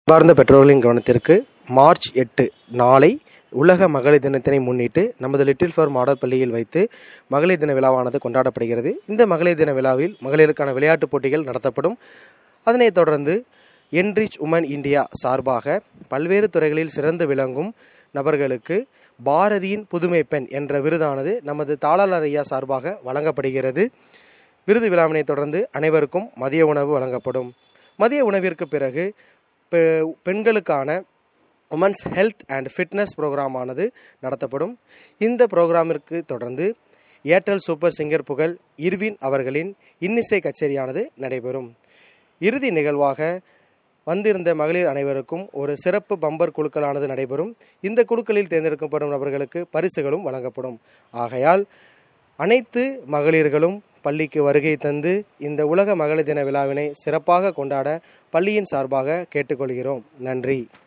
அன்பார்ந்த பெற்றோர்களின் கவனத்திற்கு மார்ச் எட்டு நாளை உலக மகளிர் தினத்தினை முன்னிட்டு நமது லிட்டில் ஃபார் மாடல் பள்ளியில் வைத்து மகளிர் தின விழாவானது கொண்டாடப்படுகிறது இந்த மகளிர் தின விழாவில் மகளிருக்கான விளையாட்டுப் போட்டிகள் நடத்தப்படும் அதனைத் தொடர்ந்து என்ரிச் உமன் இந்தியா சார்பாக பல்வேறு துறைகளில் சிறந்து விளங்கும் நபர்களுக்கு பாரதியின் புதுமை பெண் என்ற விருதானது நமது தாளாளர் ஐயா சார்பாக வழங்கப்படுகிறது விருது விழாவினை தொடர்ந்து அனைவருக்கும் மதிய உணவு வழங்கப்படும் மதிய உணவிற்கு பிறகு பெ- பெண்களுக்கான உமன்ஸ் ஹெல்த் அண்ட் ஃபிட்னஸ் ப்ரோக்ராமானது நடத்தப்படும் இந்த ப்ரோக்ராமிற்கு தொடர்ந்து ஏர்டெல் சூப்பர் சிங்கர் புகழ் இர்வின் அவர்களின் இன்னிசை கச்சேரியானது நடைபெறும் இறுதி நிகழ்வாக வந்திருந்த மகளிர் அனைவருக்கும் ஒரு சிறப்பு பம்பர் குழுக்களானது நடைபெறும் இந்த குழுக்களில் தேர்ந்தெடுக்கப்படும் நபர்களுக்கு பரிசுகளும் வழங்கப்படும் ஆகையால் அனைத்து மகளிர்களும் பள்ளிக்கு வருகை தந்து இந்த உலக மகளிர் தின விழாவினை சிறப்பாக கொண்டாட பள்ளியின் சார்பாக கேட்டுக்கொள்கிறோம் நன்றி